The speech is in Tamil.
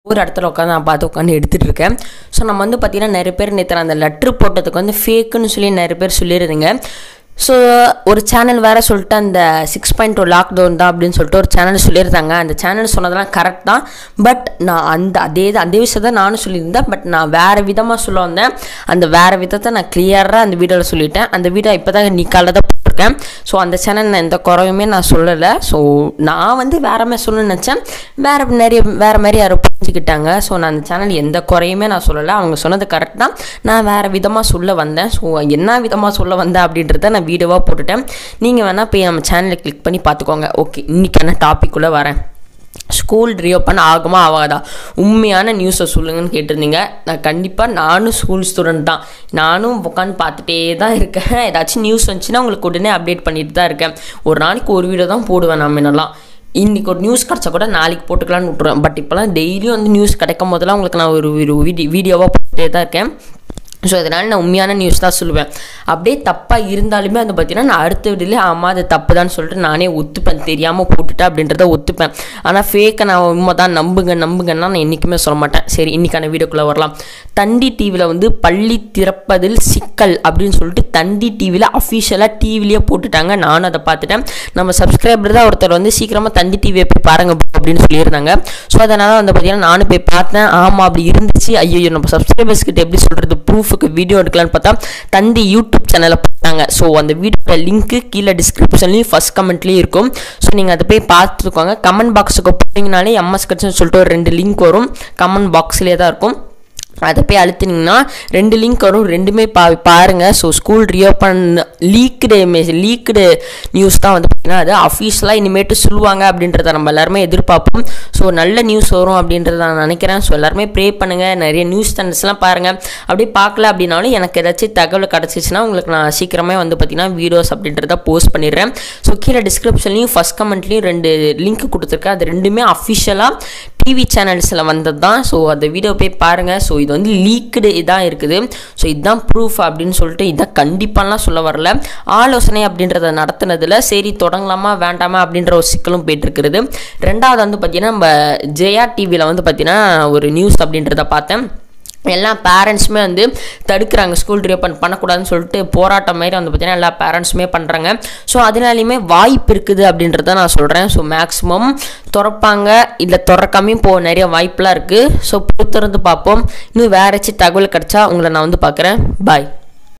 ஒரு இடத்துல உட்காந்து நான் பார்த்து உட்காந்து எடுத்துகிட்டு இருக்கேன் ஸோ நம்ம வந்து பார்த்திங்கன்னா நிறைய பேர் நேற்று அந்த லெட்ரு போட்டதுக்கு வந்து ஃபேக்குன்னு சொல்லி நிறைய பேர் சொல்லியிருந்தீங்க ஸோ ஒரு சேனல் வேறு சொல்லிட்டு அந்த சிக்ஸ் பாயிண்ட் டூ லாக்டவுன் தான் அப்படின்னு சொல்லிட்டு ஒரு சேனல் சொல்லியிருந்தாங்க அந்த சேனல் சொன்னதெல்லாம் கரெக்ட் தான் பட் நான் அந்த அதே அதே விஷயத்த நானும் சொல்லியிருந்தேன் பட் நான் வேறு விதமாக சொல்ல வந்தேன் அந்த வேறு விதத்தை நான் கிளியராக அந்த வீடியோவில் சொல்லிட்டேன் அந்த வீடியோ இப்போ தான் நீ காலைல தான் போட்டிருக்கேன் ஸோ அந்த சேனல் நான் எந்த குறையுமே நான் சொல்லலை ஸோ நான் வந்து வேற மாதிரி சொல்லணும்னு நினச்சேன் வேறு நிறைய வேறு மாதிரி யாரும் புரிஞ்சுக்கிட்டாங்க ஸோ நான் அந்த சேனல் எந்த குறையுமே நான் சொல்லலை அவங்க சொன்னது கரெக்ட் தான் நான் வேறு விதமாக சொல்ல வந்தேன் ஸோ என்ன விதமாக சொல்ல வந்தேன் அப்படின்றத நான் வீடியோவாக போட்டுட்டேன் நீங்கள் வேணால் போய் நம்ம சேனலை கிளிக் பண்ணி பார்த்துக்கோங்க ஓகே இன்றைக்கான டாபிக்குள்ளே வரேன் ஸ்கூல் ரீஓப்பன் ஆகுமா ஆகாதா உண்மையான நியூஸை சொல்லுங்கன்னு கேட்டிருந்தீங்க நான் கண்டிப்பாக நானும் ஸ்கூல் ஸ்டூடெண்ட் தான் நானும் உட்காந்து பார்த்துட்டே தான் இருக்கேன் ஏதாச்சும் நியூஸ் வந்துச்சுன்னா உங்களுக்கு உடனே அப்டேட் பண்ணிட்டு தான் இருக்கேன் ஒரு நாளைக்கு ஒரு வீடியோ தான் போடுவேன் நான் முன்னெல்லாம் இன்றைக்கி ஒரு நியூஸ் கிடச்சா கூட நாளைக்கு போட்டுக்கலான்னு விட்ருவேன் பட் இப்போலாம் டெய்லியும் வந்து நியூஸ் கிடைக்கும் போதெல்லாம் உங்களுக்கு நான் ஒரு ஒரு வீடியோ வீடியோவாக போட்டுட்டே தான் இருக்கேன் ஸோ அதனால் நான் உண்மையான நியூஸ் தான் சொல்லுவேன் அப்படியே தப்பாக இருந்தாலுமே வந்து பார்த்தீங்கன்னா நான் அடுத்த வீடியோலே ஆமாம் அது தப்பு தான் சொல்லிட்டு நானே ஒத்துப்பேன் தெரியாமல் போட்டுட்டேன் அப்படின்றத ஒத்துப்பேன் ஆனால் ஃபேக்கை நான் உண்மை தான் நம்புங்க நம்புங்கன்னா நான் என்றைக்குமே சொல்ல மாட்டேன் சரி இன்றைக்கான வீடியோக்குள்ளே வரலாம் தண்டி டிவியில் வந்து பள்ளி திறப்பதில் சிக்கல் அப்படின்னு சொல்லிட்டு தண்டி டிவியில் அஃபிஷியலாக டிவிலேயே போட்டுட்டாங்க நானும் அதை பார்த்துட்டேன் நம்ம சப்ஸ்கிரைபர் தான் ஒருத்தர் வந்து சீக்கிரமாக தண்டி டிவியை போய் பாருங்க bro அப்படின்னு சொல்லியிருந்தாங்க ஸோ அதனால் வந்து பார்த்தீங்கன்னா நானும் போய் பார்த்தேன் ஆமாம் அப்படி இருந்துச்சு ஐயோ நம்ம சப்ஸ்கிரைபர்ஸ் கிட்ட எப்படி சொல்கிறது ப்ரூஃபுக்கு வீடியோ எடுக்கலான்னு பார்த்தா தந்தி யூடியூப் சேனலில் போட்டாங்க ஸோ அந்த வீடியோட லிங்க்கு கீழே டிஸ்கிரிப்ஷன்லேயும் ஃபஸ்ட் கமெண்ட்லேயும் இருக்கும் ஸோ நீங்கள் அதை போய் பார்த்துக்கோங்க கமெண்ட் பாக்ஸுக்கு போனீங்கனாலே எம்எஸ் கட்ஸ்னு சொல்லிட்டு ஒரு ரெண்டு லிங்க் வரும் கமெண்ட் பாக்ஸ்லேயே தான் இருக்கும் அதை போய் அழுத்தினீங்கன்னா ரெண்டு லிங்க் வரும் ரெண்டுமே பா பாருங்கள் so school reopen leaked mess leaked news தான் வந்து பார்த்தீங்கன்னா அது அஃபீஷியலாக இனிமேட்டு சொல்லுவாங்க அப்படின்றத நம்ம எல்லாருமே எதிர்பார்ப்போம் ஸோ நல்ல நியூஸ் வரும் அப்படின்றத நான் நினைக்கிறேன் ஸோ எல்லாருமே ப்ரே பண்ணுங்கள் நிறைய நியூஸ் சேனல்ஸ்லாம் பாருங்கள் அப்படியே பார்க்கல அப்படின்னாலும் எனக்கு ஏதாச்சும் தகவல் கிடச்சிச்சின்னா உங்களுக்கு நான் சீக்கிரமே வந்து பார்த்தீங்கன்னா வீடியோஸ் அப்படின்றத போஸ்ட் பண்ணிடுறேன் ஸோ கீழே டிஸ்கிரிப்ஷன்லையும் ஃபஸ்ட் கமெண்ட்லேயும் ரெண்டு லிங்க் கொடுத்துருக்கேன் அது ரெண்டுமே அஃபிஷியலாக டிவி சேனல்ஸில் வந்தது தான் ஸோ அந்த வீடியோ போய் பாருங்கள் ஸோ இது வந்து லீக்டு இதாக இருக்குது ஸோ இதுதான் ப்ரூஃப் அப்படின்னு சொல்லிட்டு இதான் கண்டிப்பாலாம் சொல்ல வரல ஆலோசனை அப்படின்றத நடத்துனதில் சரி தொடங்கலாமா வேண்டாமா அப்படின்ற ஒரு சிக்கலும் போயிட்டுருக்கிறது ரெண்டாவது வந்து பார்த்திங்கன்னா நம்ம ஜெயா டிவியில் வந்து பார்த்திங்கன்னா ஒரு நியூஸ் அப்படின்றத பார்த்தேன் எல்லா பேரண்ட்ஸுமே வந்து தடுக்கிறாங்க ஸ்கூல் ரீஓப்பன் பண்ணக்கூடாதுன்னு சொல்லிட்டு போராட்டம் மாதிரி வந்து பார்த்திங்கன்னா எல்லா பேரண்ட்ஸுமே பண்ணுறாங்க ஸோ அதனாலையுமே வாய்ப்பு இருக்குது அப்படின்றத நான் சொல்கிறேன் ஸோ மேக்ஸிமம் திறப்பாங்க இல்லை திறக்காமையும் போக நிறைய வாய்ப்பெலாம் இருக்குது ஸோ பொறுத்திருந்து பார்ப்போம் இன்னும் வேற ஏதாச்சும் தகவல் கிடச்சா உங்களை நான் வந்து பார்க்குறேன் பாய்